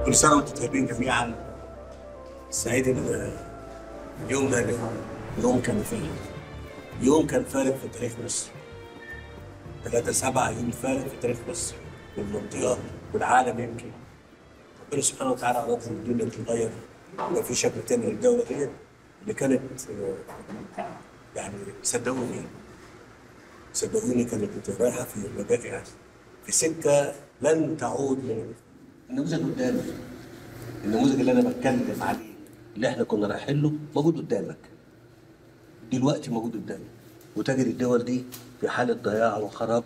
كل سنه وانتم طيبين جميعا سعيد ال- اليوم ده يوم كان فيه يوم كان فارق في تاريخ مصر 3 7 يوم فارق في تاريخ مصر والمنطقه والعالم يمكن ربنا سبحانه وتعالى اراد ان الدنيا تتغير يبقى في شكل تاني للدوله دي اللي كانت آه، يعني صدقوني صدقوني كانت رايحه في مجال يعني في سكه لن تعود من النموذج قدامك النموذج اللي انا بتكلم عليه اللي احنا كنا رايحين له موجود قدامك دلوقتي موجود قدامك وتجد الدول دي في حاله ضياع وخراب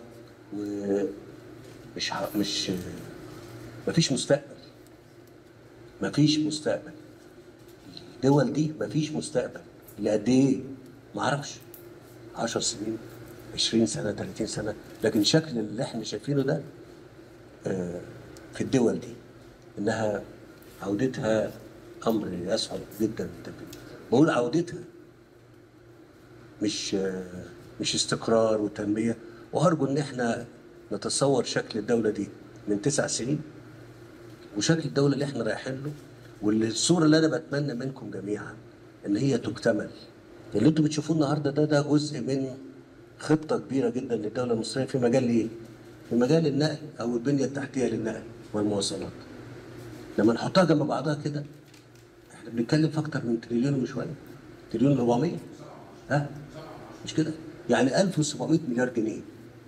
ومش ح- مش مفيش مستقبل مفيش مستقبل الدول دي مفيش مستقبل لقد ايه؟ معرفش 10 سنين 20 سنه 30 سنه لكن شكل اللي احنا شايفينه ده آه، في الدول دي انها عودتها امر يصعب جدا التنفيذ بقول عودتها مش آه، مش استقرار وتنميه وارجو ان احنا نتصور شكل الدوله دي من تسع سنين وشكل الدوله اللي احنا رايحين له واللي الصوره اللي انا بتمنى منكم جميعا ان هي تكتمل اللي انتم بتشوفوه النهارده ده ده جزء من خطه كبيره جدا للدوله المصريه في مجال ايه؟ في مجال النقل او البنيه التحتيه للنقل والمواصلات. لما نحطها جنب بعضها كده احنا بنتكلم في اكتر من تريليون وشويه تريليون 400 ها؟ مش كده؟ يعني 1700 مليار جنيه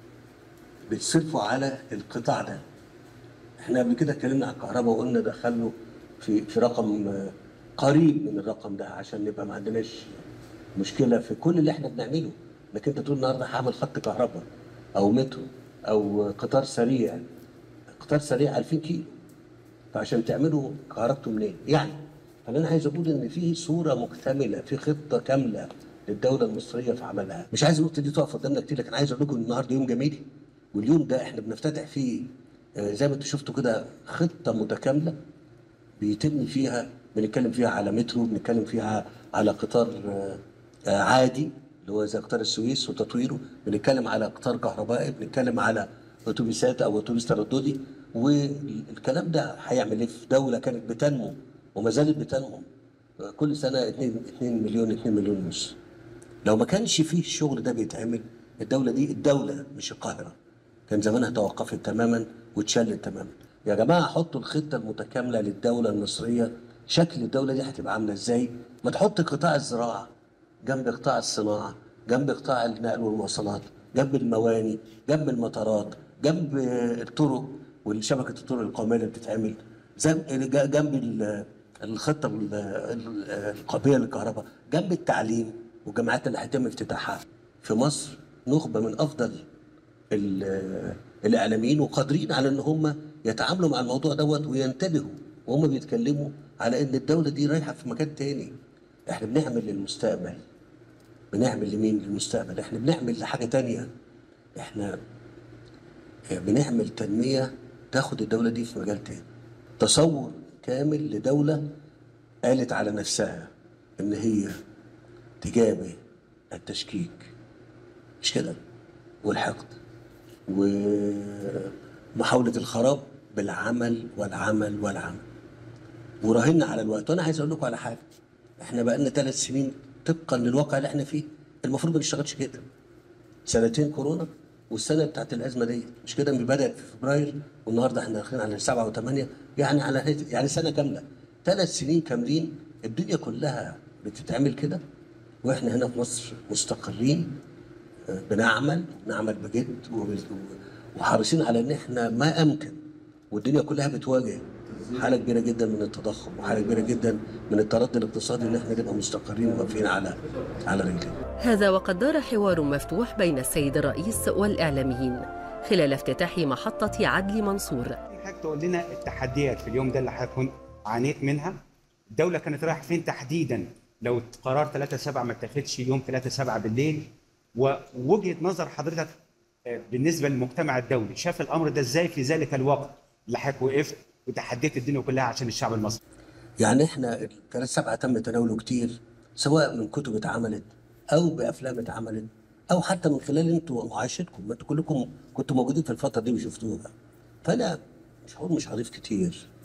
بيتصرفوا على القطاع ده احنا قبل كده اتكلمنا عن الكهرباء وقلنا دخله في في رقم آه، قريب من الرقم ده عشان نبقى ما عندناش مشكله في كل اللي احنا بنعمله انك انت تقول النهارده هعمل خط كهرباء او مترو او قطار سريع قطار سريع 2000 كيلو فعشان تعملوا كهربته منين؟ يعني فانا عايز اقول ان في صوره مكتمله في خطه كامله للدوله المصريه في عملها مش عايز النقطه دي تقف قدامنا كتير لكن عايز اقول لكم ان النهارده يوم جميل واليوم ده احنا بنفتتح فيه آه، زي ما انتم شفتوا كده خطه متكامله بيتم فيها بنتكلم فيها على مترو بنتكلم فيها على قطار آه، آه، عادي اللي هو زي قطار السويس وتطويره بنتكلم على قطار كهربائي بنتكلم على اتوبيسات او اتوبيس ترددي والكلام ده هيعمل ايه في دوله كانت بتنمو وما زالت بتنمو آه، كل سنه 2 2 مليون 2 مليون ونص لو ما كانش فيه الشغل ده بيتعمل الدوله دي الدوله مش القاهره كان زمانها توقفت تماما واتشلت تماما يا جماعه حطوا الخطه المتكامله للدوله المصريه شكل الدوله دي هتبقى عامله ازاي ما تحط قطاع الزراعه جنب قطاع الصناعه جنب قطاع النقل والمواصلات جنب المواني جنب المطارات جنب الطرق وشبكه الطرق القوميه اللي بتتعمل زي- جنب ال- الخطه ال- ال- القابله للكهرباء جنب التعليم والجامعات اللي هيتم افتتاحها في مصر نخبه من افضل ال- الاعلاميين وقادرين على ان هم يتعاملوا مع الموضوع دوت وينتبهوا وهم بيتكلموا على ان الدوله دي رايحه في مكان تاني احنا بنعمل للمستقبل بنعمل لمين للمستقبل احنا بنعمل لحاجه تانية احنا بنعمل تنميه تاخد الدوله دي في مجال تاني تصور كامل لدوله قالت على نفسها ان هي تجابه التشكيك مش كده والحقد ومحاولة الخراب بالعمل والعمل والعمل وراهنا على الوقت وانا عايز اقول لكم على حاجه احنا بقالنا ثلاث سنين طبقا للواقع اللي احنا فيه المفروض ما نشتغلش كده سنتين كورونا والسنه بتاعت الازمه دي مش كده من بدات في فبراير والنهارده احنا داخلين على سبعه وثمانيه يعني على يعني سنه كامله ثلاث سنين كاملين الدنيا كلها بتتعمل كده واحنا هنا في مصر مستقرين آه، بنعمل بنعمل بجد وب- وحريصين على ان احنا ما امكن والدنيا كلها بتواجه حاله كبيره جدا من التضخم وحاله كبيره جدا من التردي الاقتصادي ان احنا نبقى مستقرين واقفين على على رجلنا هذا وقد دار حوار مفتوح بين السيد الرئيس والإعلاميين خلال افتتاح محطة عدلي منصور حضرتك تقول لنا التحديات في اليوم ده اللي هتكون عانيت منها الدولة كانت رايحة فين تحديدا لو قرار 3 7 ما اتاخدش يوم 3 7 بالليل ووجهة نظر حضرتك آه، بالنسبة للمجتمع الدولي شاف الأمر ده ازاي في ذلك الوقت اللي حضرتك وقفت وتحديت الدنيا كلها عشان الشعب المصري يعني احنا الثلاث سبعة تم تناوله كتير سواء من كتب اتعملت او بافلام اتعملت او حتى من خلال انتوا معاشرتكم ما انتوا كلكم كنتوا موجودين في الفتره دي وشفتوها فانا مش هقول مش هضيف كتير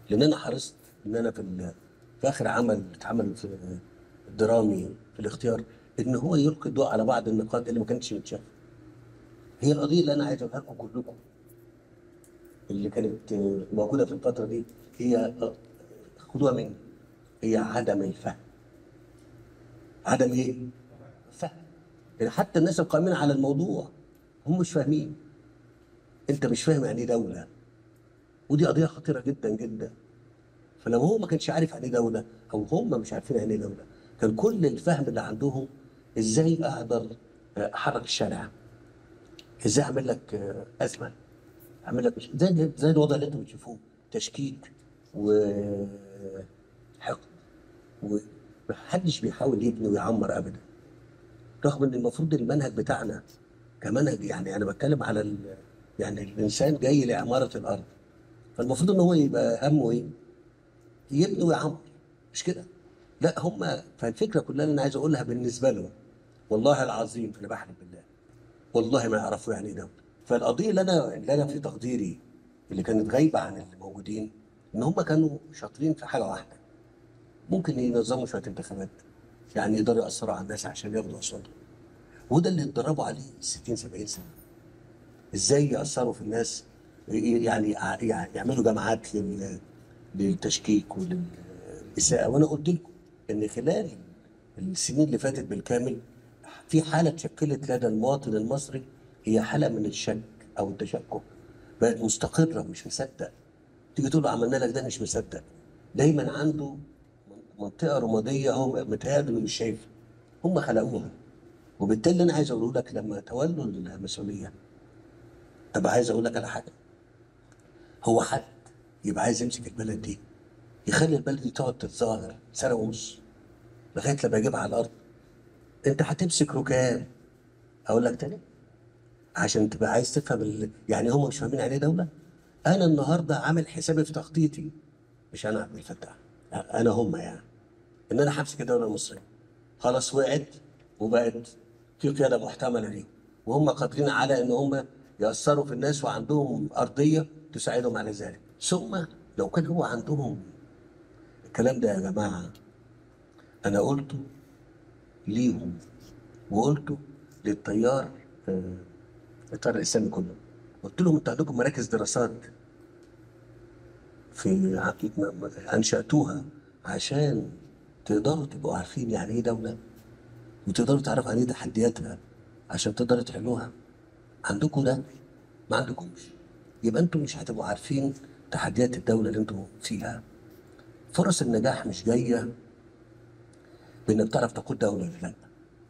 لان انا حرصت ان انا في ال- في اخر عمل اتعمل في درامي في الاختيار ان هو يلقي الضوء على بعض النقاط اللي ما كانتش متشافه هي القضيه اللي انا عايز اقولها لكم كلكم اللي كانت موجوده في الفتره دي هي خدوها مني هي عدم الفهم عدم ايه؟ فهم يعني حتى الناس القائمين على الموضوع هم مش فاهمين انت مش فاهم يعني ايه دوله ودي قضيه خطيره جدا جدا فلو هو ما كانش عارف يعني ايه دوله او هم مش عارفين يعني ايه دوله كان كل الفهم اللي عندهم ازاي اقدر احرك الشارع ازاي اعمل لك آه، ازمه اعمل لك مش زي زي الوضع اللي انتم بتشوفوه تشكيك وحقد ومحدش بيحاول يبني ويعمر ابدا رغم ان المفروض المنهج بتاعنا كمنهج يعني انا بتكلم على ال... يعني الانسان جاي لعماره الارض فالمفروض ان هو يبقى همه ايه؟ يبني ويعمر مش كده؟ لا هم فالفكره كلها اللي انا عايز اقولها بالنسبه لهم والله العظيم انا بحلف بالله والله ما يعرفوا يعني ايه دوله فالقضيه اللي انا اللي انا في تقديري اللي كانت غايبه عن اللي موجودين ان هم كانوا شاطرين في حاجه واحده ممكن ينظموا شويه انتخابات يعني يقدروا ياثروا على الناس عشان ياخدوا اصواتهم وده اللي اتدربوا عليه 60 70 سنه ازاي ياثروا في الناس يعني يعني يعملوا جماعات لل- للتشكيك وللاساءه وانا قلت لكم ان خلال السنين اللي فاتت بالكامل في حاله اتشكلت لدى المواطن المصري هي حاله من الشك او التشكك بقت مستقره مش مصدق تيجي تقول له عملنا لك ده مش مصدق دايما عنده منطقه رماديه هو متهيأله إنه مش شايفها هم خلقوها وبالتالي انا عايز اقول لك لما تولوا المسؤوليه طب عايز اقول لك على حاجه هو حد يبقى عايز يمسك البلد دي يخلي البلد دي تقعد تتظاهر سنه ونص لغايه لما يجيبها على الارض انت هتمسك ركام اقول لك تاني عشان تبقى عايز تفهم ال... يعني هم مش فاهمين يعني ايه دوله انا النهارده عامل حسابي في تخطيطي مش انا عبد الفتاح انا هم يعني ان انا همسك الدوله المصريه خلاص وقعت وبقت في قياده محتمله ليهم وهم قادرين على ان هم ياثروا في الناس وعندهم ارضيه تساعدهم على ذلك ثم لو كان هو عندهم الكلام ده يا جماعه انا قلته ليهم وقلته للتيار آه، التيار الاسلامي كله قلت لهم انتوا عندكم مراكز دراسات في ع- م- م- انشاتوها عشان تقدروا تبقوا عارفين يعني ايه دوله وتقدروا تعرفوا يعني ايه تحدياتها عشان تقدروا تحلوها عندكم ده ما عندكمش يبقى انتم مش هتبقوا عارفين تحديات الدوله اللي انتم فيها فرص النجاح مش جايه بانك تعرف تقود دوله ولا لا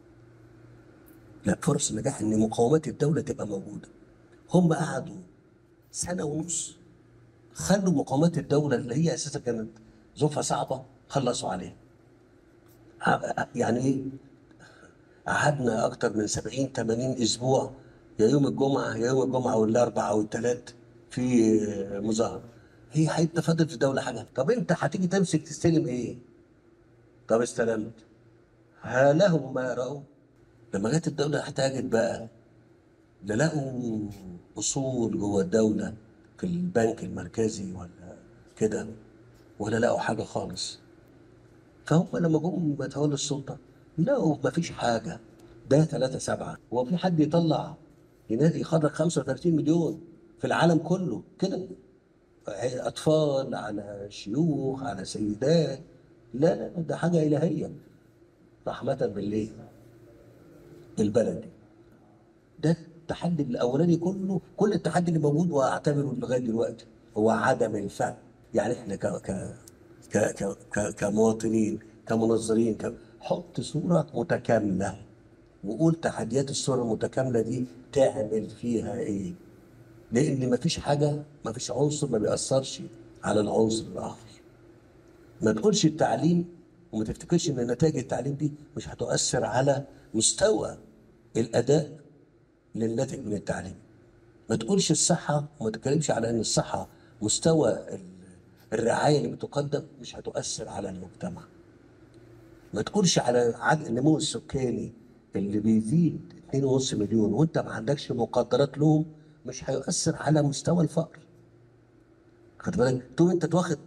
لا فرص النجاح ان مقومات الدوله تبقى موجوده هم قعدوا سنه ونص خلوا مقومات الدوله اللي هي اساسا كانت ظروفها صعبه خلصوا عليها ع- يعني ايه قعدنا اكتر من 70 80 اسبوع يا يوم الجمعه يا يوم الجمعه والاربعاء او الثلاث في مظاهره هي هيبقى فاضل في الدوله حاجه طب انت هتيجي تمسك تستلم ايه طب استلمت ها لهم ما يرون لما جت الدوله احتاجت بقى لا لقوا اصول جوه الدوله في البنك المركزي ولا كده ولا لقوا حاجه خالص فهم لما جم يتولوا السلطه لقوا مفيش حاجه ده 3 7 هو في حد يطلع ينادي يخرج 35 مليون في العالم كله كده اطفال على شيوخ على سيدات لا لا ده حاجه الهيه رحمه بالليل بالبلد دي ده التحدي الاولاني كله كل التحدي اللي موجود واعتبره لغايه دلوقتي هو عدم الفهم يعني احنا ك ك ك ك ك كمواطنين كمنظرين ك... حط صوره متكامله وقول تحديات الصوره المتكامله دي تعمل فيها ايه لان مفيش حاجه مفيش عنصر ما بيأثرش على العنصر الاخر ما تقولش التعليم وما تفتكرش ان نتائج التعليم دي مش هتؤثر على مستوى الاداء للناتج من التعليم ما تقولش الصحه وما تتكلمش على ان الصحه مستوى ال- الرعايه اللي بتقدم مش هتؤثر على المجتمع ما تقولش على عدد النمو السكاني اللي بيزيد 2.5 مليون وانت ما عندكش مقدرات لهم مش هيؤثر على مستوى الفقر خد بالك طول انت واخد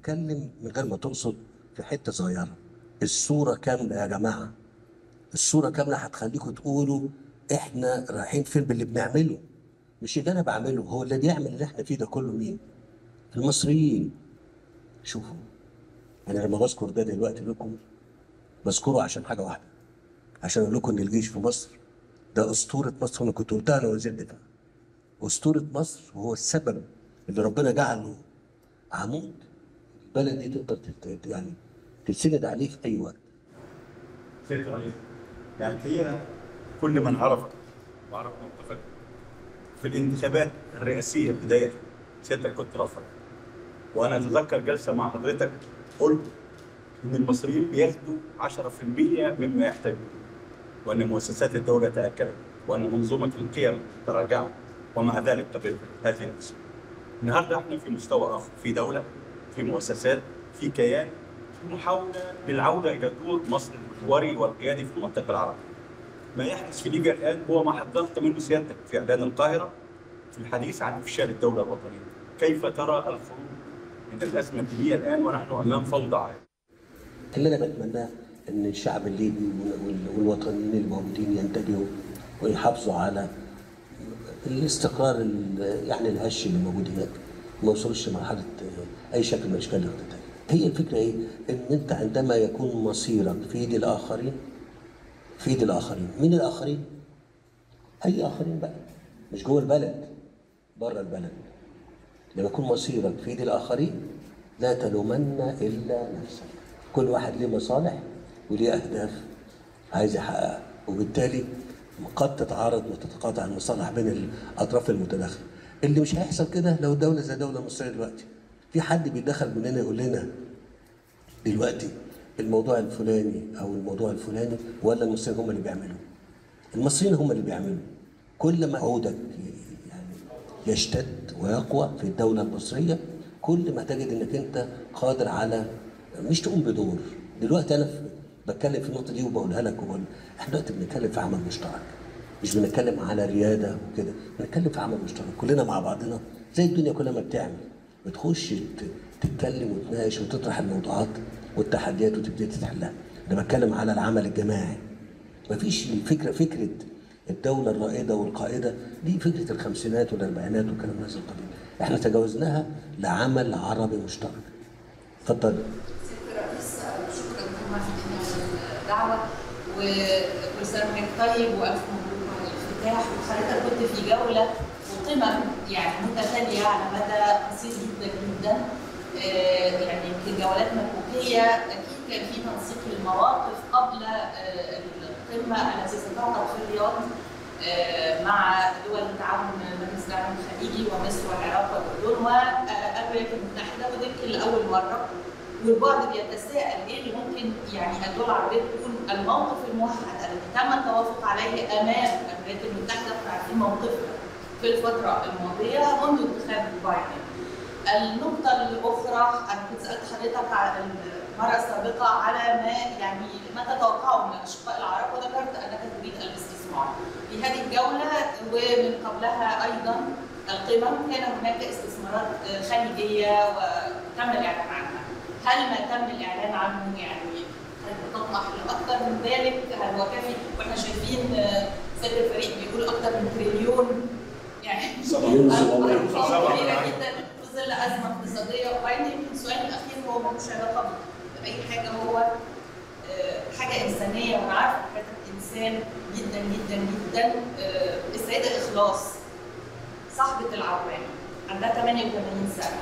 بتتكلم من غير ما تقصد في حته صغيره الصوره كامله يا جماعه الصوره كامله هتخليكم تقولوا احنا رايحين فين باللي بنعمله مش اللي انا بعمله هو اللي بيعمل اللي احنا فيه ده كله مين المصريين شوفوا انا لما بذكر ده دلوقتي لكم بذكره عشان حاجه واحده عشان اقول لكم ان الجيش في مصر ده اسطوره مصر انا كنت قلتها انا وزير دفاع اسطوره مصر هو السبب اللي ربنا جعله عمود البلد دي تقدر تت- يعني تتسند عليه في اي وقت سيد رئيس يعني الحقيقه كل من عرفك وعرف موقفك في الانتخابات الرئاسيه بدايه سيادتك كنت رافض وانا اتذكر جلسه مع حضرتك قلت ان المصريين بياخدوا 10% مما يحتاجون وان مؤسسات الدوله تاكلت وان منظومه القيم تراجعت ومع ذلك قبلت هذه النسبه. النهارده احنا في مستوى اخر في دوله في مؤسسات في كيان في محاوله للعوده الى دور مصر المحوري والقيادي في المنطقه العربيه. ما يحدث في ليبيا الان هو ما حذرت منه سيادتك في اعلان القاهره في الحديث عن افشال الدوله الوطنيه. كيف ترى الخروج من الازمه الليبيه الان ونحن امام فوضى عاليه؟ اللي انا بتمناه ان الشعب الليبي وال- والوطنيين الموجودين ينتبهوا ويحافظوا على الاستقرار ال- يعني الهش اللي موجود هناك ما يوصلش لمرحله آه، اي شكل من اشكال الاغتيال. هي الفكره ايه؟ ان انت عندما يكون مصيرك في ايد الاخرين في ايد الاخرين، مين الاخرين؟ اي اخرين بقى مش جوه البلد بره البلد. لما يكون مصيرك في ايد الاخرين لا تلومن الا نفسك كل واحد ليه مصالح وليه اهداف عايز يحققها وبالتالي قد تتعارض وتتقاطع المصالح بين الاطراف المتداخله اللي مش هيحصل كده لو دوله زي دوله مصريه دلوقتي في حد بيتدخل مننا يقول لنا دلوقتي الموضوع الفلاني او الموضوع الفلاني ولا المصريين هم اللي بيعملوا المصريين هم اللي بيعملوا كل ما عودك يعني يشتد ويقوى في الدولة المصرية كل ما تجد انك انت قادر على مش تقوم بدور دلوقتي انا في بتكلم في النقطة دي وبقولها لك وبقول احنا دلوقتي بنتكلم في عمل مشترك مش بنتكلم على ريادة وكده بنتكلم في عمل مشترك كلنا مع بعضنا زي الدنيا كلها ما بتعمل بتخش ت- تتكلم وتناقش وتطرح الموضوعات والتحديات وتبتدي تحلها انا بتكلم على العمل الجماعي مفيش الفكره فكره الدوله الرائده والقائده دي فكره الخمسينات والاربعينات وكلام من هذا القبيل احنا تجاوزناها لعمل عربي مشترك اتفضل سيادة الرئيس شكرا جدا في الدعوة وكل سنة وحضرتك طيب وألف مبروك على الافتتاح وحضرتك كنت في جولة وقمم يعني متتالية على مدى قصير جدا جدا آه، يعني يمكن جولات مكوكية أكيد كان في تنسيق للمواقف قبل آه، القمة التي ستعقد في الرياض آه، مع دول التعاون مجلس التعاون الخليجي ومصر والعراق والاردن والولايات المتحده وده يمكن لاول مره والبعض بيتساءل ايه اللي ممكن يعني الدول العربيه تكون الموقف الموحد الذي تم التوافق عليه امام الولايات المتحده فعارفين موقفها في الفتره الماضيه منذ انتخاب بايدن. النقطة الأخرى أنا كنت سألت حضرتك على المرة السابقة على ما يعني ما تتوقعه من الأشقاء العرب وذكرت أنك تريد الاستثمار. في هذه الجولة ومن قبلها أيضا القمم كان هناك استثمارات خليجية وتم الإعلان عنها. هل ما تم الإعلان عنه يعني هل تطمح لأكثر من ذلك؟ هل هو كافي؟ وإحنا شايفين سيد الفريق بيقول أكثر من تريليون يعني مليون سبعمية. أرقام كبيرة جدا في ظل أزمة اقتصادية وبعدين يمكن السؤال الأخير هو ملوش علاقة بأي حاجة هو آه، حاجة إنسانية وأنا عارفة حضرتك إنسان جدا جدا جدا آه، السيدة إخلاص صاحبة العوام عندها 88 سنة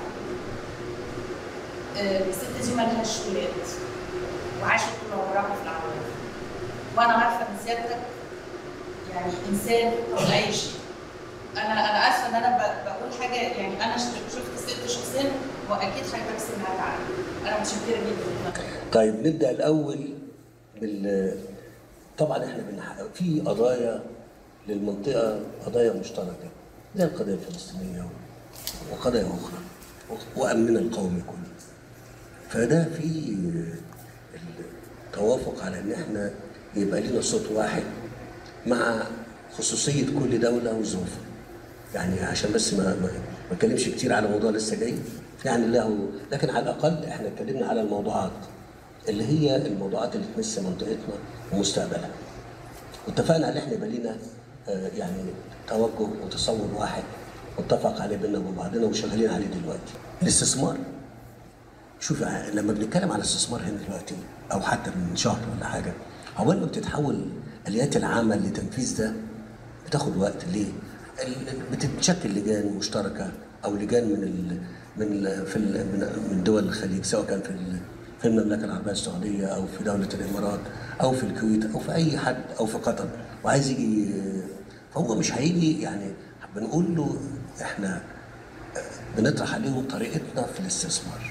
آه، الست دي مالهاش ولاد وعاشت طول عمرها في العوام وأنا عارفة إن سيادتك يعني إنسان قبل أي شيء انا انا اسفه ان انا ب- بقول حاجه يعني انا شفت شفت الست شخصيا واكيد حضرتك سمعت عنها انا متشكره جدا طيب نبدا الاول بال طبعا احنا بنح... في قضايا للمنطقه قضايا مشتركه زي القضيه الفلسطينيه و- وقضايا اخرى و- وامننا القومي كله فده في التوافق على ان احنا يبقى لنا صوت واحد مع خصوصيه كل دوله وظروفها يعني عشان بس ما ما ما اتكلمش كتير على موضوع لسه جاي يعني له لكن على الاقل احنا اتكلمنا على الموضوعات اللي هي الموضوعات اللي تمس منطقتنا ومستقبلها واتفقنا على احنا يبقى لينا آه، يعني توجه وتصور واحد متفق عليه بينا وبين بعضنا وشغالين عليه دلوقتي الاستثمار شوف ع- لما بنتكلم على الاستثمار هنا دلوقتي او حتى من شهر ولا حاجه اول ما بتتحول اليات العمل لتنفيذ ده بتاخد وقت ليه؟ ال- بتتشكل لجان مشتركه او لجان من ال من ال في ال من من دول الخليج سواء كان في ال في المملكه العربيه السعوديه او في دوله الامارات او في الكويت او في اي حد او في قطر وعايز يجي فهو مش هيجي يعني بنقول له احنا بنطرح عليهم طريقتنا في الاستثمار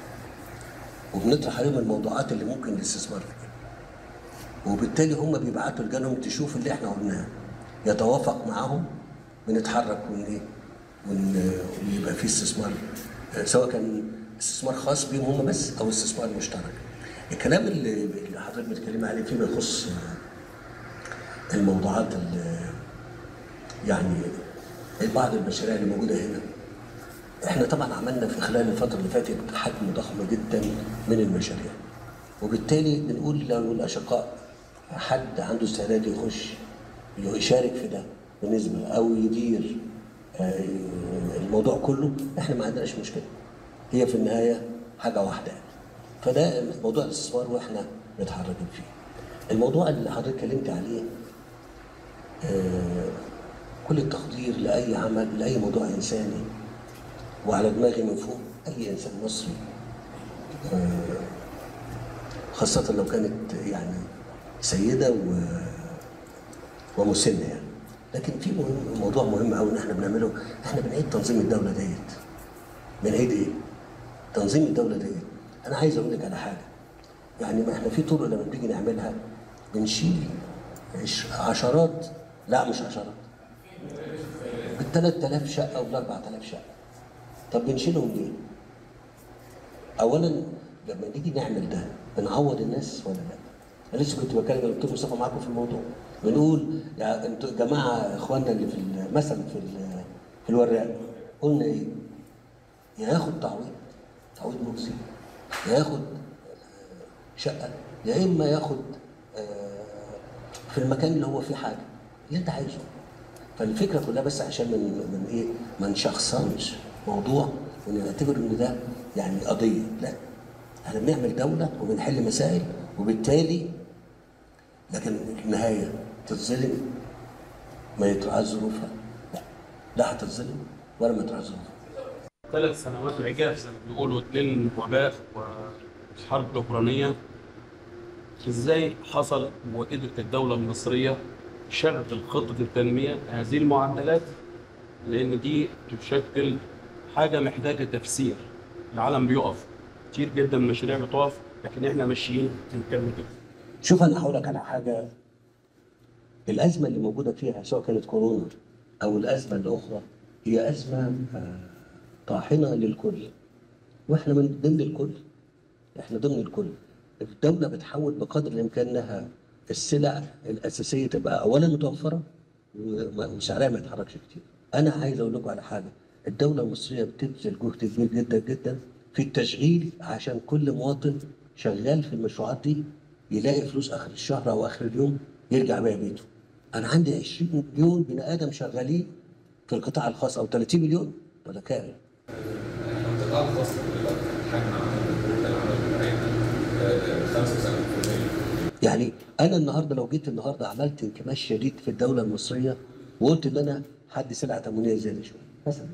وبنطرح عليهم الموضوعات اللي ممكن الاستثمار فيها وبالتالي هم بيبعتوا لجانهم تشوف اللي احنا قلناه يتوافق معاهم بنتحرك ون ايه ون- ويبقى في استثمار آه، سواء كان استثمار خاص بيهم هم بس او استثمار مشترك الكلام اللي اللي حضرتك بتتكلم عليه فيما يخص آه، الموضوعات اللي يعني بعض المشاريع اللي موجوده هنا احنا طبعا عملنا في خلال الفتره اللي فاتت حجم ضخم جدا من المشاريع وبالتالي بنقول لو الاشقاء حد عنده استعداد يخش يشارك في ده بنسبه او يدير آه، الموضوع كله احنا ما عندناش مشكله هي في النهايه حاجه واحده فده موضوع الاستثمار واحنا متحركين فيه الموضوع اللي حضرتك اتكلمت عليه آه، كل التقدير لاي عمل لاي موضوع انساني وعلى دماغي من فوق اي انسان مصري آه، خاصة لو كانت يعني سيدة و ومسنة يعني لكن في مهم موضوع مهم قوي ان احنا بنعمله احنا بنعيد تنظيم الدولة ديت بنعيد ايه؟ تنظيم الدولة ديت انا عايز اقول لك على حاجة يعني ما احنا في طرق لما بنيجي نعملها بنشيل عش- عشرات لا مش عشرات بال 3000 شقة وبال 4000 شقة طب بنشيلهم ليه؟ اولا لما نيجي نعمل ده بنعوض الناس ولا لا؟ انا لسه كنت بكلم الدكتور مصطفى معاكم في الموضوع بنقول يا انتوا يا جماعه اخواننا اللي في ال- مثلا في ال- في الوراق قلنا ايه؟ يا ياخد تعويض تعويض مجزي يا ياخد آه، شقه يا اما ياخد آه، في المكان اللي هو فيه حاجه اللي انت عايزه فالفكره كلها بس عشان من من ايه ما نشخصنش موضوع ونعتبر ان ده يعني قضيه لا احنا بنعمل دوله وبنحل مسائل وبالتالي لكن النهايه تتظلم ما يتراعاش ظروفها لا لا هتتظلم ولا ما يتراعاش ظروفها ثلاث سنوات عجاف زي ما بيقولوا اتنين وباء والحرب الأوكرانية ازاي حصل وقدرت الدولة المصرية شغل خطة التنمية هذه المعدلات لأن دي تشكل حاجة محتاجة تفسير العالم بيقف كتير جدا من المشاريع بتقف لكن احنا ماشيين بنكمل كده شوف انا هقول لك على حاجه الازمه اللي موجوده فيها سواء كانت كورونا او الازمه الاخرى هي ازمه آه، طاحنه للكل واحنا من ضمن الكل احنا ضمن الكل الدوله بتحاول بقدر الامكان انها السلع الاساسيه تبقى اولا متوفره وما- وسعرها ما يتحركش كتير انا عايز اقول لكم على حاجه الدوله المصريه بتبذل جهد كبير جدا جدا في التشغيل عشان كل مواطن شغال في المشروعات دي يلاقي فلوس اخر الشهر او اخر اليوم يرجع بيها بيته انا عندي 20 مليون بني ادم شغالين في القطاع الخاص او 30 مليون ولا كام القطاع الخاص دلوقتي حجم عمل العمل بتاعنا 75% يعني انا النهارده لو جيت النهارده عملت انكماش شديد في الدوله المصريه وقلت ان انا حد سلعه تموينيه زياده شويه مثلا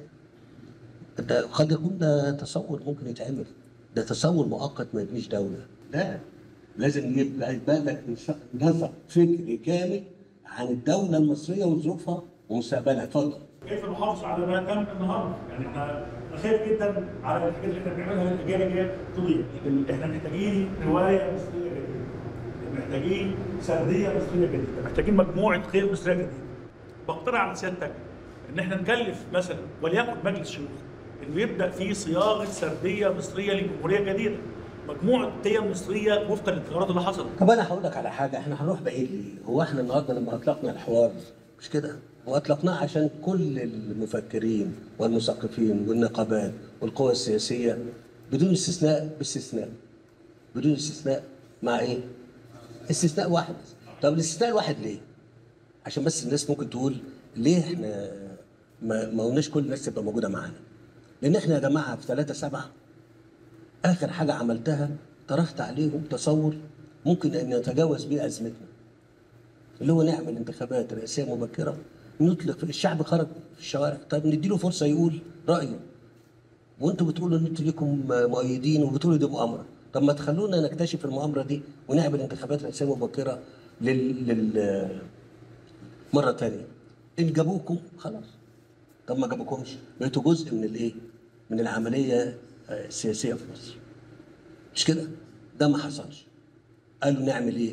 ده قد يكون ده تصور ممكن يتعمل ده تصور مؤقت ما يبنيش دوله لا لازم يبقى يبقى لك نس- نسق فكري كامل عن الدوله المصريه وظروفها ومستقبلها اتفضل كيف نحافظ على ما تم النهارده؟ يعني احنا أنا خايف جدا على الحاجات اللي احنا بنعملها الاجيال الجايه تضيع، احنا محتاجين روايه مصريه جديده. محتاجين سرديه مصريه جديده، محتاجين مجموعه خير مصريه جديده. بقترح على سيادتك ان احنا نكلف مثلا وليكن مجلس شيوخ انه يبدا في صياغه سرديه مصريه لجمهوريه جديده. مجموعه قيم مصريه وفقا للتغيرات اللي حصلت. طب انا هقول لك على حاجه احنا هنروح بعيد ليه؟ هو احنا النهارده لما اطلقنا الحوار مش كده؟ واطلقناه عشان كل المفكرين والمثقفين والنقابات والقوى السياسيه بدون استثناء باستثناء بدون استثناء مع ايه؟ استثناء واحد طب الاستثناء الواحد ليه؟ عشان بس الناس ممكن تقول ليه احنا ما, ما قلناش كل الناس تبقى موجوده معانا؟ لان احنا يا جماعه في 3 7 اخر حاجه عملتها طرحت عليهم تصور ممكن ان نتجاوز بيه ازمتنا اللي هو نعمل انتخابات رئاسيه مبكره نطلق الشعب خرج في الشوارع طب نديله فرصه يقول رايه وانتوا بتقولوا ان انتوا ليكم مؤيدين وبتقولوا دي مؤامره طب ما تخلونا نكتشف المؤامره دي ونعمل انتخابات رئاسيه مبكره لل, لل... مره تانية ان جابوكم خلاص طب ما جابوكمش بقيتوا جزء من الايه من العمليه آه، السياسيه في مصر مش كده ده ما حصلش قالوا نعمل ايه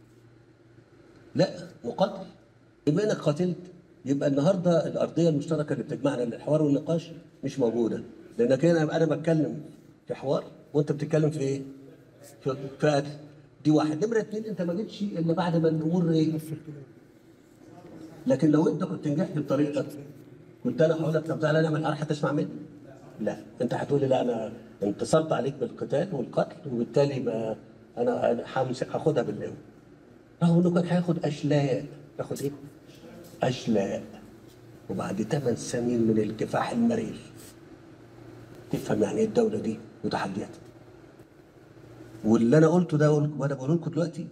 لا نقاتل بما انك قاتلت يبقى النهارده الارضيه المشتركه اللي بتجمعنا للحوار والنقاش مش موجوده لانك انا انا بتكلم في حوار وانت بتتكلم في ايه؟ في, في قتل دي واحد نمره اثنين انت ما جيتش الا بعد ما الامور ايه؟ لكن لو انت كنت نجحت بطريقتك كنت انا هقول لك طب تعالى نعمل حرب هتسمع مني؟ لا انت هتقول لي لا انا انتصرت عليك بالقتال والقتل وبالتالي ما انا انا همسك هاخدها بالقوه رغم انه كان هياخد اشلاء ياخد ايه؟ اشلاء وبعد ثمان سنين من الكفاح المرير تفهم يعني ايه الدوله دي وتحدياتها واللي انا قلته ده وانا بقوله لكم دلوقتي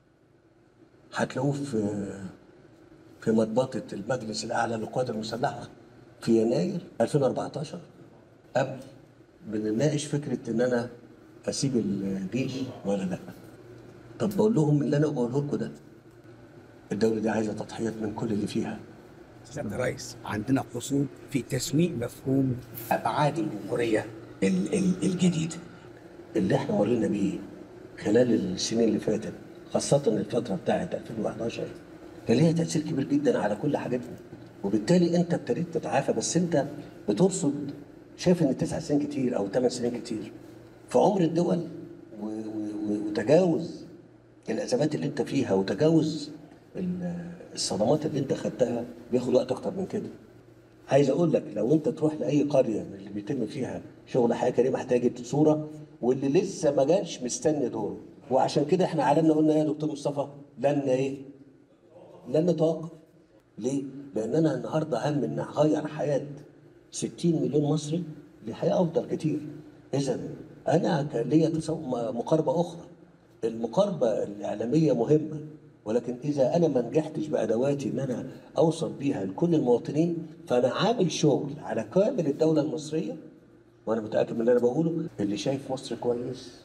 هتلاقوه في في مضبطه المجلس الاعلى للقوات المسلحه في يناير 2014 قبل بنناقش فكره ان انا اسيب الجيش ولا لا طب بقول لهم اللي انا بقوله لكم ده الدوله دي عايزه تضحيات من كل اللي فيها سيادة الرئيس عندنا قصور في تسويق مفهوم أبعاد الجمهورية ال- ال- الجديدة اللي احنا مرينا بيه خلال السنين اللي فاتت خاصة الفترة بتاعت 2011 كان ليها تأثير كبير جدا على كل حاجتنا وبالتالي انت ابتديت تتعافى بس انت بترصد شايف ان تسع سنين كتير او ثمان سنين كتير في عمر الدول و- و- و- وتجاوز الازمات اللي انت فيها وتجاوز ال- الصدمات اللي انت خدتها بياخد وقت اكتر من كده عايز اقول لك لو انت تروح لاي قريه من اللي بيتم فيها شغل حياه كريمه هتجد صوره واللي لسه ما جاش مستني دوره وعشان كده احنا علمنا قلنا يا دكتور مصطفى لن ايه؟ لن نتوقف ليه؟ لان انا النهارده هم ان اغير حياه 60 مليون مصري لحياه افضل كتير اذا انا كان ليا تصور مقاربه اخرى المقاربه الاعلاميه مهمه ولكن اذا انا ما نجحتش بادواتي ان انا اوصل بيها لكل المواطنين فانا عامل شغل على كامل الدوله المصريه وانا متاكد من اللي انا بقوله اللي شايف مصر كويس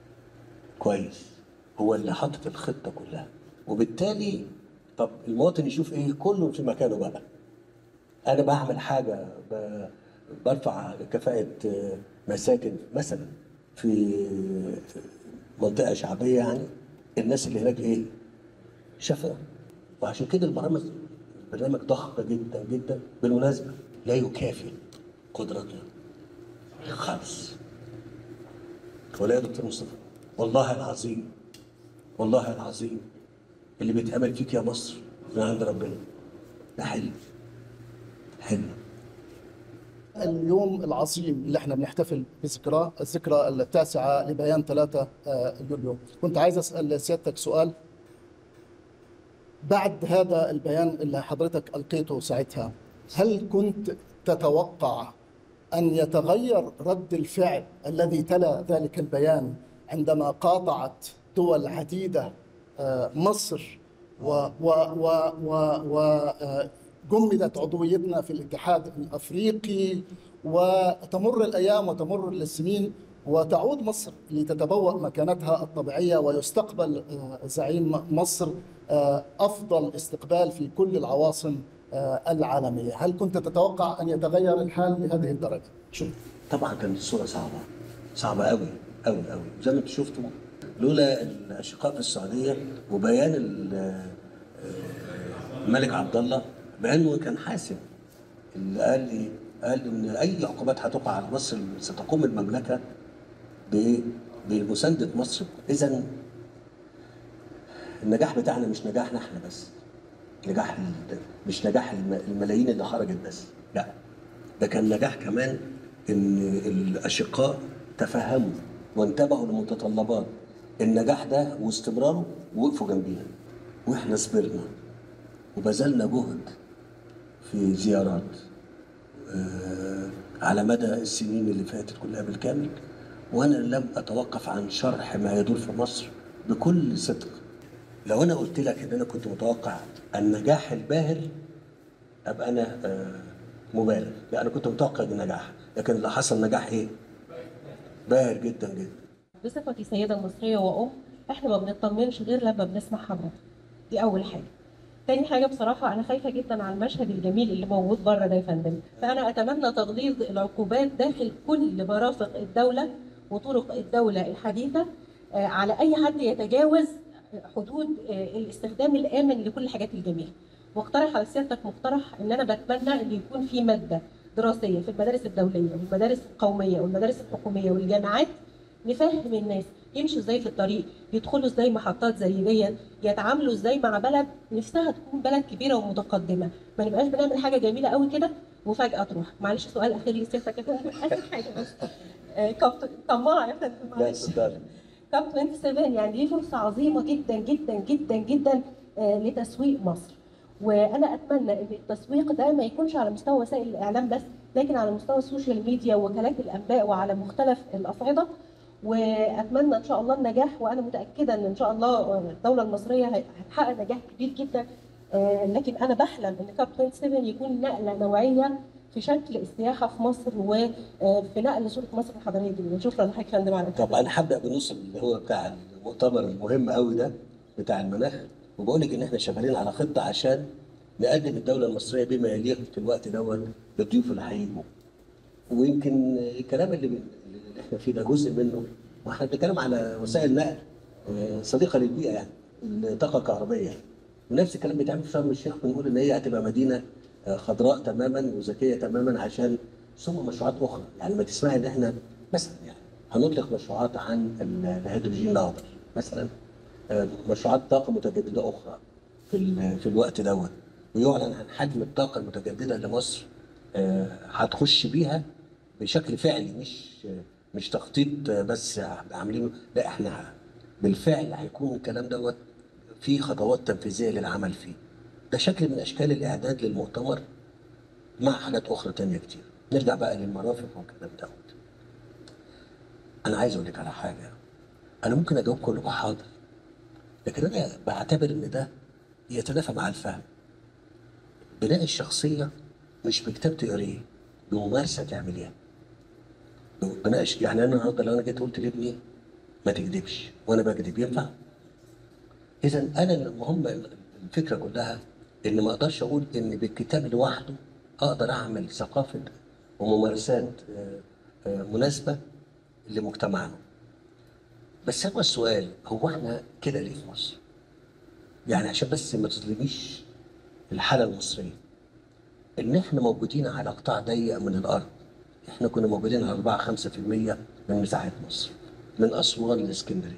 كويس هو اللي حاطط الخطه كلها وبالتالي طب المواطن يشوف ايه كله في مكانه بقى انا بعمل حاجه ب- برفع كفاءه آه، مساكن مثلا في منطقه شعبيه يعني الناس اللي هناك ايه شافها وعشان كده البرامج برنامج ضخم جدا جدا بالمناسبه لا يكافئ قدرتنا خالص ولا يا دكتور مصطفى والله العظيم والله العظيم اللي بيتعمل فيك يا مصر من عند ربنا ده حلم حلم اليوم العظيم اللي احنا بنحتفل بذكراه الذكرى التاسعة لبيان 3 يوليو كنت عايز أسأل سيادتك سؤال بعد هذا البيان اللي حضرتك ألقيته ساعتها هل كنت تتوقع أن يتغير رد الفعل الذي تلا ذلك البيان عندما قاطعت دول عديدة آه، مصر و و و و و آه، جمدت عضويتنا في الاتحاد الافريقي وتمر الايام وتمر السنين وتعود مصر لتتبوأ مكانتها الطبيعيه ويستقبل آه، زعيم مصر آه، افضل استقبال في كل العواصم آه، العالميه، هل كنت تتوقع ان يتغير الحال لهذه الدرجه؟ شكرا. طبعا كانت الصوره صعبه صعبه قوي قوي قوي زي ما انتم شفتوا لولا الاشقاء في السعوديه وبيان ال- الملك عبد الله بانه كان حاسم اللي قال لي قال ان اي عقوبات هتقع على مصر ستقوم المملكه بايه؟ بمسانده مصر اذا النجاح بتاعنا مش نجاحنا احنا بس نجاح ال- مش نجاح الم- الملايين اللي خرجت بس لا ده كان نجاح كمان ان الاشقاء تفهموا وانتبهوا لمتطلبات النجاح ده واستمراره ووقفوا جنبينا واحنا صبرنا وبذلنا جهد في زيارات آه، على مدى السنين اللي فاتت كلها بالكامل وانا لم اتوقف عن شرح ما يدور في مصر بكل صدق لو انا قلت لك ان انا كنت متوقع النجاح الباهر ابقى انا آه، مبالغ لا انا كنت متوقع النجاح لكن اللي حصل نجاح ايه باهر جدا جدا بصفتي سيدة مصرية وأم احنا ما بنطمنش غير لما بنسمع حضرتك دي أول حاجة تاني حاجة بصراحة أنا خايفة جدا على المشهد الجميل اللي موجود بره ده يا فندم فأنا أتمنى تغليظ العقوبات داخل كل مرافق الدولة وطرق الدولة الحديثة آه، على أي حد يتجاوز حدود آه، الاستخدام الآمن لكل الحاجات الجميلة واقترح على سيادتك مقترح ان انا بتمنى ان يكون في ماده دراسيه في المدارس الدوليه والمدارس القوميه والمدارس الحكوميه والجامعات نفهم الناس يمشوا ازاي في الطريق يدخلوا ازاي محطات زي دي يتعاملوا ازاي مع بلد نفسها تكون بلد كبيره ومتقدمه ما نبقاش بنعمل حاجه جميله قوي كده وفجاه تروح معلش سؤال اخير لسيادتك يا فندم اخر حاجه بس آه، كابتن طماع يا فندم لا معلش اتفضل كاب 27 يعني دي فرصه عظيمه جدا جدا جدا جدا آه، لتسويق مصر وانا اتمنى ان التسويق ده ما يكونش على مستوى وسائل الاعلام بس لكن على مستوى السوشيال ميديا ووكالات الانباء وعلى مختلف الاصعده واتمنى ان شاء الله النجاح وانا متاكده ان ان شاء الله الدوله المصريه هتحقق نجاح كبير جدا آه، لكن انا بحلم ان كاب 27 يكون نقله نوعيه في شكل السياحه في مصر وفي نقل صوره مصر الحضاريه جدا شكرا لحضرتك يا فندم على طب انا هبدا بنص اللي هو بتاع المؤتمر المهم قوي ده بتاع المناخ وبقول لك ان احنا شغالين على خطه عشان نقدم الدوله المصريه بما يليق في الوقت دوت للضيوف اللي هيجوا ويمكن الكلام اللي, بن... اللي احنا فيه ده جزء منه واحنا بنتكلم على وسائل نقل آه، صديقه للبيئه يعني الطاقه الكهربائيه يعني. ونفس الكلام بيتعمل في شرم الشيخ بنقول ان هي هتبقى مدينه آه، خضراء تماما وذكيه تماما عشان ثم مشروعات اخرى يعني ما تسمعي ان احنا مثلا يعني هنطلق مشروعات عن ال- الهيدروجين الاخضر مثلا آه، مشروعات طاقه متجدده اخرى في ال- في الوقت دوت ويعلن عن حجم الطاقه المتجدده اللي مصر آه، هتخش بيها بشكل فعلي مش مش تخطيط آه، بس عاملينه لا احنا بالفعل هيكون الكلام دوت في خطوات تنفيذيه للعمل فيه ده شكل من اشكال الاعداد للمؤتمر مع حاجات اخرى تانية كتير نرجع بقى للمرافق والكلام دوت انا عايز اقول لك على حاجه انا ممكن اجاوب كلكم حاضر لكن انا بعتبر ان ده يتنافى مع الفهم بناء الشخصيه مش بكتاب تقريه بممارسه تعمليها بناء الش- يعني انا النهارده لو انا جيت قلت لابني ما تكذبش وانا بكذب ينفع؟ اذا انا المهم الفكره كلها ان ما اقدرش اقول ان بالكتاب لوحده اقدر اعمل ثقافه وممارسات آه، آه، مناسبه لمجتمعنا بس هو السؤال هو احنا كده ليه في مصر؟ يعني عشان بس ما تظلميش الحاله المصريه ان احنا موجودين على قطاع ضيق من الارض احنا كنا موجودين على 4 5% من مساحه مصر من اسوان لاسكندريه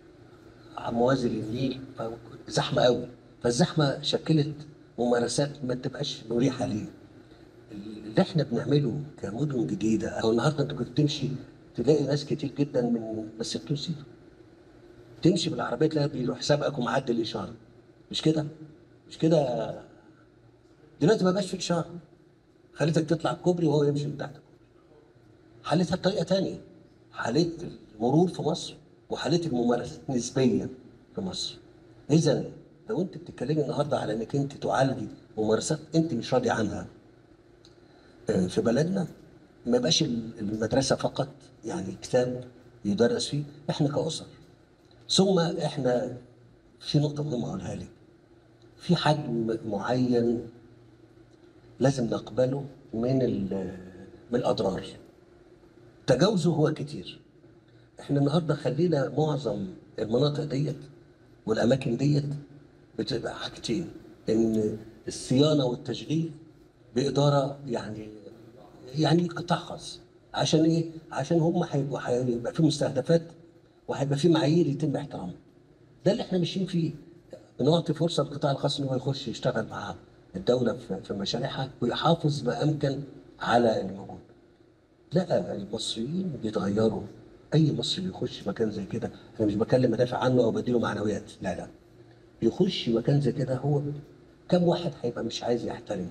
موازي للنيل زحمه قوي فالزحمه شكلت ممارسات ما تبقاش مريحه ليه اللي احنا بنعمله كمدن جديده او النهارده انت كنت تمشي تلاقي ناس كتير جدا من بس التونسي تمشي بالعربيه تلاقي بيروح سابقك ومعدي الاشاره مش كده؟ مش كده دلوقتي ما بقاش في اشاره خليتك تطلع الكوبري وهو يمشي من تحت الكوبري حلتها بطريقه تانية حليت المرور في مصر وحليت الممارسات نسبيا في مصر اذا لو انت بتتكلمي النهارده على انك انت تعالجي ممارسات انت مش راضي عنها آه، في بلدنا ما يبقاش المدرسه فقط يعني كتاب يدرس فيه احنا كاسر ثم احنا في نقطه مهمه اقولها لك في حجم معين لازم نقبله من ال- من الاضرار تجاوزه هو كتير احنا النهارده خلينا معظم المناطق ديت والاماكن ديت بتبقى حاجتين ان الصيانه والتشغيل باداره يعني يعني قطاع خاص عشان ايه؟ عشان هم هيبقوا هيبقى في مستهدفات وهيبقى في معايير يتم احترامها. ده اللي احنا ماشيين فيه بنعطي فرصه للقطاع الخاص ان هو يخش يشتغل مع الدوله في في مشاريعها ويحافظ ما امكن على اللي موجود. لا المصريين بيتغيروا اي مصري بيخش مكان زي كده انا مش بكلم ادافع عنه او بديله معنويات لا لا يخش مكان زي كده هو كم واحد هيبقى مش عايز يحترمه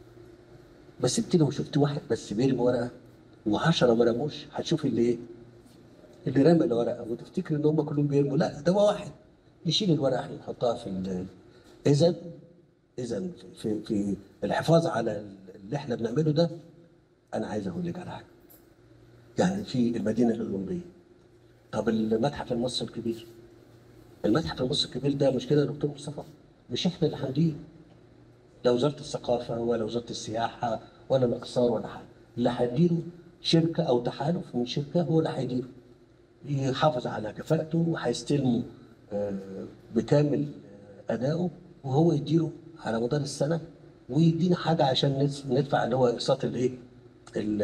بس انت لو شفت واحد بس بيرمي ورقه وعشرة ما رموش هتشوف اللي ايه اللي رمى الورقه وتفتكر ان هم كلهم بيرموا لا ده هو واحد يشيل الورقه يحطها في ال- اذا اذا في في الحفاظ على اللي احنا بنعمله ده انا عايز اقول لك على حاجه يعني في المدينه الاولمبيه طب المتحف المصري الكبير المتحف المصري الكبير ده مش كده يا دكتور مصطفى مش احنا اللي هنديه لا وزاره الثقافه ولا وزاره السياحه ولا الاقصار ولا حاجه اللي هيديره شركه او تحالف من شركه هو اللي هيديره يحافظ على كفاءته وهيستلمه آه، بكامل آه، ادائه وهو يديره على مدار السنه ويدينا حاجه عشان ندف- ندفع اللي هو اقساط الايه؟ ال-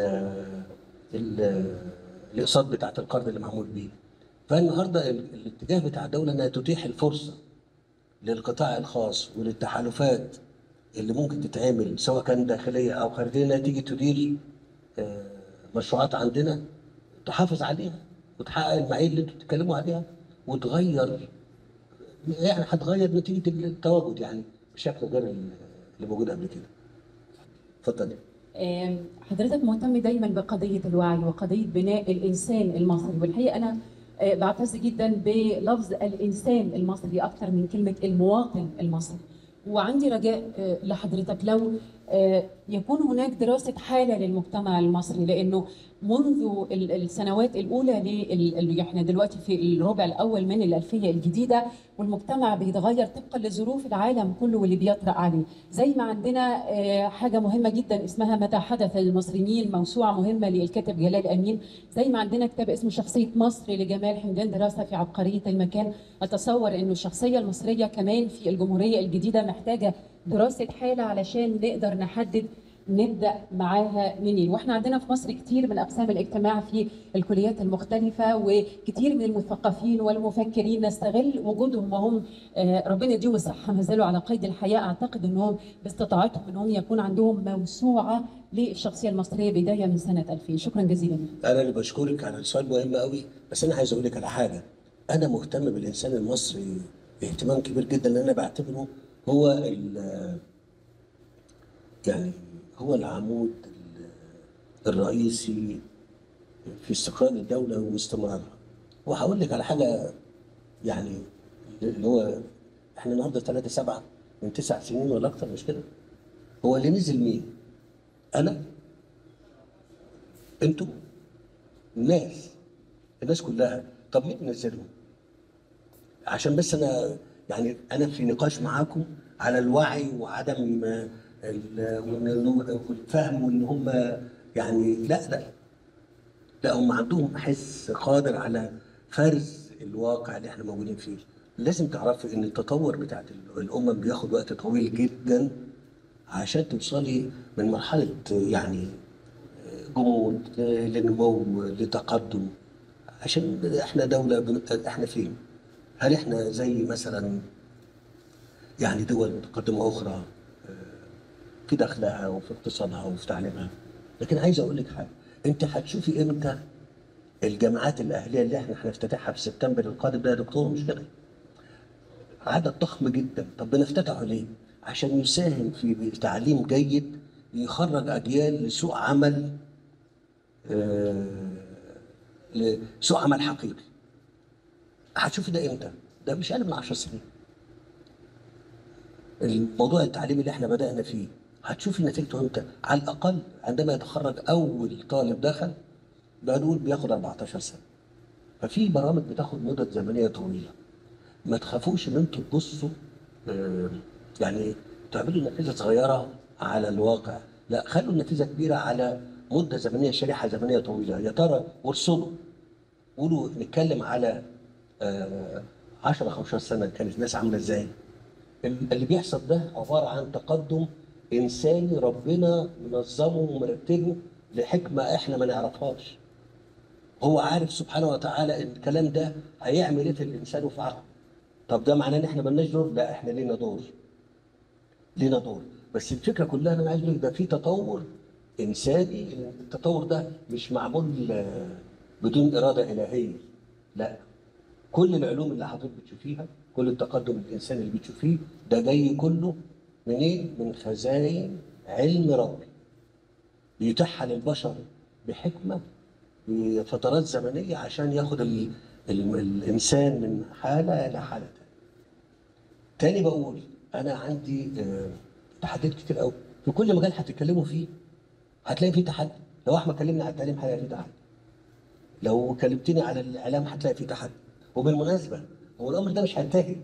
ال- الاقساط بتاعت القرض اللي معمول بيه. فالنهارده ال- الاتجاه بتاع الدوله انها تتيح الفرصه للقطاع الخاص وللتحالفات اللي ممكن تتعمل سواء كان داخليه او خارجيه انها تيجي تدير آه، مشروعات عندنا تحافظ عليها وتحقق المعايير اللي انتوا بتتكلموا عليها وتغير يعني هتغير نتيجه التواجد يعني بشكل غير اللي موجود قبل كده. اتفضلي. آم، حضرتك مهتم دايما بقضية الوعي وقضية بناء الإنسان المصري والحقيقة أنا آه، بعتز جدا بلفظ الإنسان المصري أكثر من كلمة المواطن المصري وعندي رجاء آه، لحضرتك لو آه، يكون هناك دراسة حالة للمجتمع المصري لأنه منذ ال- السنوات الأولى لل- ال- احنا دلوقتي في الربع الأول من الألفية الجديدة والمجتمع بيتغير طبقا لظروف العالم كله واللي بيطرأ عليه زي ما عندنا آه، حاجة مهمة جدا اسمها متى حدث للمصريين موسوعة مهمة للكاتب جلال أمين زي ما عندنا كتاب اسمه شخصية مصر لجمال حمدان دراسة في عبقرية المكان أتصور أنه الشخصية المصرية كمان في الجمهورية الجديدة محتاجة دراسة حالة علشان نقدر نحدد نبدا معاها منين واحنا عندنا في مصر كتير من اقسام الاجتماع في الكليات المختلفه وكتير من المثقفين والمفكرين نستغل وجودهم وهم آه، ربنا يديهم الصحه ما زالوا على قيد الحياه اعتقد انهم باستطاعتهم انهم يكون عندهم موسوعه للشخصيه المصريه بدايه من سنه 2000 شكرا جزيلا انا اللي بشكرك على السؤال مهم قوي بس انا عايز اقول لك على حاجه انا مهتم بالانسان المصري اهتمام كبير جدا لان انا بعتبره هو ال- يعني هو العمود ال- الرئيسي في استقرار الدوله واستمرارها وهقول لك على حاجه يعني اللي هو احنا النهارده 3 7 من تسع سنين ولا اكتر مش كده هو اللي نزل مين؟ انا انتوا الناس الناس كلها طب مين نزلهم؟ عشان بس انا يعني انا في نقاش معاكم على الوعي وعدم آه، ال- وإن هم- والفهم وان هم يعني لا لا لا هم عندهم حس قادر على فرز الواقع اللي احنا موجودين فيه لازم تعرفي ان التطور بتاعت الامم بياخد وقت طويل جدا عشان توصلي من مرحله يعني جمود لنمو لتقدم عشان احنا دوله بن- احنا فين؟ هل احنا زي مثلا يعني دول متقدمه اخرى آه، في دخلها وفي اقتصادها وفي تعليمها لكن عايز اقول لك حاجه انت هتشوفي امتى الجامعات الاهليه اللي احنا هنفتتحها في سبتمبر القادم ده يا دكتور مش كده؟ عدد ضخم جدا طب بنفتتحه ليه؟ عشان يساهم في تعليم جيد يخرج اجيال لسوق عمل آه، لسوق عمل حقيقي هتشوفي ده امتى؟ ده مش اقل من 10 سنين الموضوع التعليمي اللي احنا بدأنا فيه هتشوفي نتيجته امتى؟ على الأقل عندما يتخرج أول طالب دخل بنقول بياخد 14 سنة ففي برامج بتاخد مدة زمنية طويلة ما تخافوش ان انتوا تبصوا آه، يعني تعملوا نتيجة صغيرة على الواقع لا خلوا النتيجة كبيرة على مدة زمنية شريحة زمنية طويلة يا ترى وارصدوا قولوا نتكلم على آه، 10 15 سنة كانت الناس عاملة ازاي اللي بيحصل ده عبارة عن تقدم إنساني ربنا منظمه ومرتبه لحكمة إحنا ما نعرفهاش هو عارف سبحانه وتعالى إن الكلام ده هيعمل إيه في الإنسان وفي عقله طب ده معناه إن إحنا مالناش دور؟ لا إحنا لينا دور لينا دور بس الفكرة كلها أنا عايز أقول لك ده في تطور انساني التطور ده مش معمول آه، بدون اراده الهيه لا كل العلوم اللي حضرتك بتشوفيها كل التقدم الانساني اللي بتشوفيه ده جاي كله منين؟ من خزائن علم ربي بيتاحها للبشر بحكمه بفترات زمنيه عشان ياخد ال... ال... الانسان من حاله الى حاله تانية. تاني بقول انا عندي آه، تحديات كتير قوي في كل مجال هتتكلموا فيه هتلاقي فيه تحدي لو احمد كلمنا على التعليم هيلاقي فيه تحدي لو كلمتني على الاعلام هتلاقي فيه تحدي وبالمناسبه هو الامر ده مش هينتهي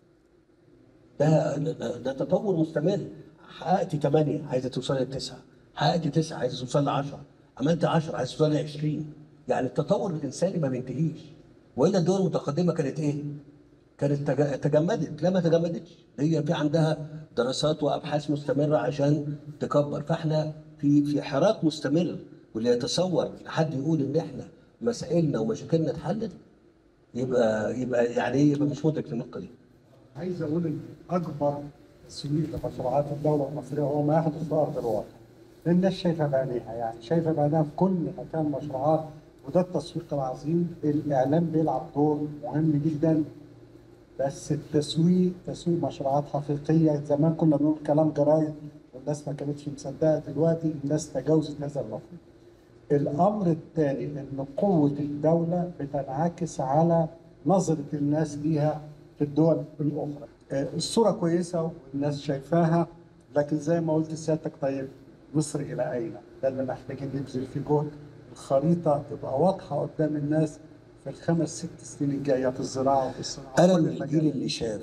ده ده ده تطور مستمر حققت 8 عايزه توصلي لتسعه حققت 9 عايزه توصل ل 10 عملت 10 عايزه توصل ل 20 يعني التطور الانساني ما بينتهيش والا الدول المتقدمه كانت ايه؟ كانت تج- تجمدت لا ما تجمدتش هي في عندها دراسات وابحاث مستمره عشان تكبر فاحنا في في حراك مستمر واللي يتصور حد يقول ان احنا مسائلنا ومشاكلنا اتحلت يبقى يبقى يعني ايه يبقى مش مدرك للنقطه دي عايز اقول ان اكبر تسويق لمشروعات الدوله المصريه هو ما يحدث في ارض الواقع. الناس شايفه بعينيها يعني شايفه بعينيها في كل مكان مشروعات وده التسويق العظيم الاعلام بيلعب دور مهم جدا بس التسويق تسويق مشروعات حقيقيه زمان كنا بنقول كلام جرايد والناس ما كانتش مصدقه دلوقتي الناس تجاوزت هذا المفهوم. الامر الثاني ان قوه الدوله بتنعكس على نظره الناس ليها في الدول الاخرى. آه، الصوره كويسه والناس شايفاها لكن زي ما قلت لسيادتك طيب مصر الى اين؟ ده اللي محتاجين نبذل فيه جهد الخريطه تبقى واضحه قدام الناس في الخمس ست سنين الجايه في الزراعه وفي الصناعه انا وكل من المجالات. الجيل اللي شاف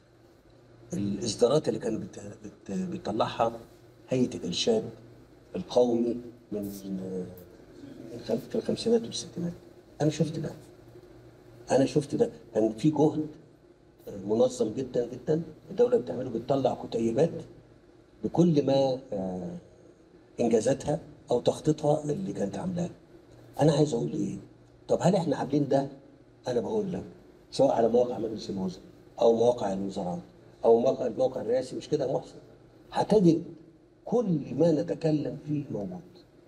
الاصدارات اللي كانت بت... بت... بتطلعها هيئه الارشاد القومي من من خم- في الخمسينات والستينات انا شفت ده انا شفت ده كان في جهد منظم جدا جدا الدوله بتعمله بتطلع كتيبات بكل ما آه، انجازاتها او تخطيطها اللي كانت عاملاه انا عايز اقول ايه طب هل احنا عاملين ده انا بقول لك سواء على مواقع مجلس الوزراء او مواقع الوزارات او موقع الموقع الرئاسي مش كده يا محسن هتجد كل ما نتكلم فيه موجود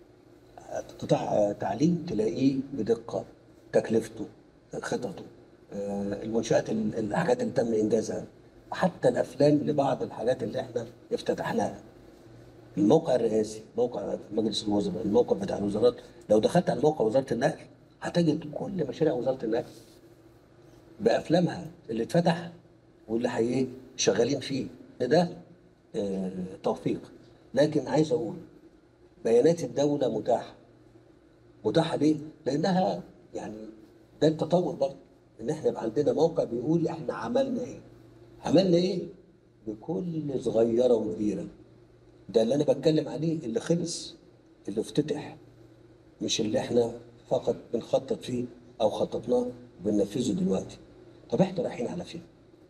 قطاع تعليم تلاقيه بدقه تكلفته خططه آه، المنشات ال- الحاجات اللي تم انجازها حتى الافلام لبعض الحاجات اللي احنا افتتحناها الموقع الرئاسي موقع مجلس الوزراء الموقع بتاع الوزارات لو دخلت على موقع وزاره النقل هتجد كل مشاريع وزاره النقل بافلامها اللي اتفتح واللي حي شغالين فيه ده آه، توفيق لكن عايز اقول بيانات الدوله متاحه متاحه ليه؟ لانها يعني ده التطور برضه ان احنا يبقى عندنا موقع بيقول احنا عملنا ايه؟ عملنا ايه؟ بكل صغيره وكبيره ده اللي انا بتكلم عليه اللي خلص اللي افتتح مش اللي احنا فقط بنخطط فيه او خططناه وبننفذه دلوقتي طب احنا رايحين على فين؟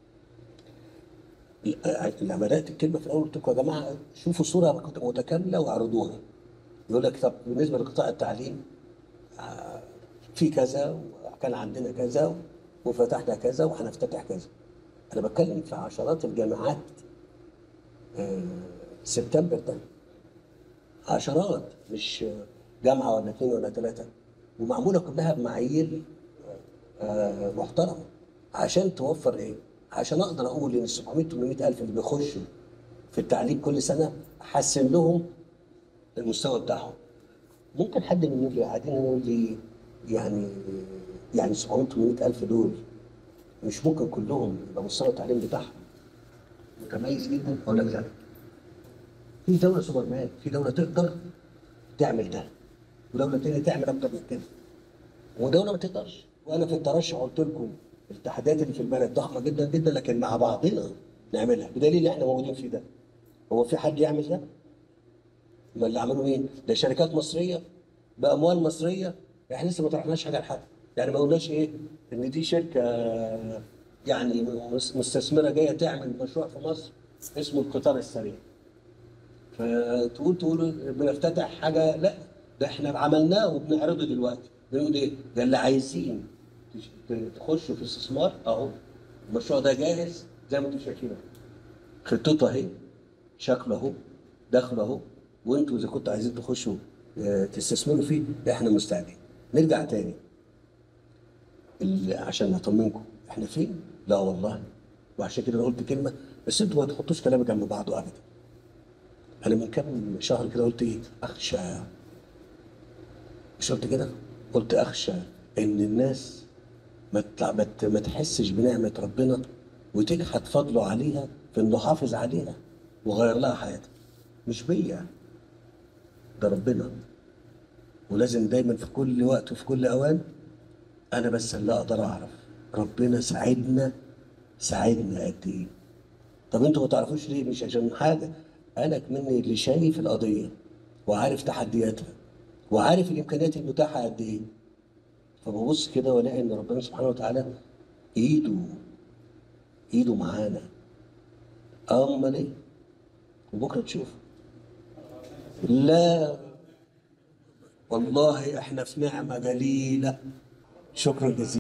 لما بدات الكلمه في الاول قلت لكم يا جماعه شوفوا صوره متكامله واعرضوها يقول لك طب بالنسبه لقطاع التعليم آه، في كذا وكان عندنا كذا وفتحنا كذا وهنفتتح كذا انا بتكلم في عشرات الجامعات آه، سبتمبر ده عشرات مش جامعه ولا اثنين ولا ثلاثه ومعموله كلها بمعايير آه، محترمه عشان توفر ايه؟ عشان اقدر اقول ان ال 700 800 الف اللي بيخشوا في التعليم كل سنه احسن لهم المستوى بتاعهم ممكن حد من اللي قاعدين هنا يقول لي يعني يعني 700 800 الف دول مش ممكن كلهم يبقى مستوى التعليم بتاعهم متميز جدا اقول لك لا في دوله سوبرمان في دوله تقدر تعمل ده ودوله تانية تعمل اكتر من كده ودوله ما تقدرش وانا في الترشح قلت لكم التحديات اللي في البلد ضخمه جدا جدا لكن مع بعضنا نعملها بدليل احنا موجودين في ده هو في حد يعمل ده؟ ما اللي عملوا مين؟ ده شركات مصريه باموال مصريه احنا لسه ما طرحناش حاجه لحد يعني ما قلناش ايه ان دي شركه يعني مس- مستثمره جايه تعمل مشروع في مصر اسمه القطار السريع فتقول تقول بنفتتح حاجه لا ده احنا عملناه وبنعرضه دلوقتي بنقول ايه ده اللي عايزين تش- تخشوا في استثمار اهو المشروع ده جاهز زي ما انتم شايفين اهو. خطته اهي شكله اهو دخله اهو وانتوا اذا كنتوا عايزين تخشوا آه، تستثمروا فيه احنا مستعدين نرجع تاني ال- عشان نطمنكم احنا فين؟ لا والله وعشان كده انا قلت كلمه بس انتوا ما تحطوش كلام جنب بعضه ابدا انا من كام شهر كده قلت ايه؟ اخشى مش قلت كده؟ قلت اخشى ان الناس ما تطلع ما ت- ما تحسش بنعمه ربنا وتجحد فضله عليها في انه حافظ عليها وغير لها حياتها مش بيا ده ربنا ولازم دايما في كل وقت وفي كل اوان انا بس اللي اقدر اعرف ربنا ساعدنا ساعدنا قد ايه طب انتوا ما تعرفوش ليه مش عشان حاجه انا كمني اللي شايف القضيه وعارف تحدياتها وعارف الامكانيات المتاحه قد ايه فببص كده والاقي ان ربنا سبحانه وتعالى ايده ايده معانا امال ايه وبكره تشوف لا والله احنا في نعمه جليله شكرا جزيلا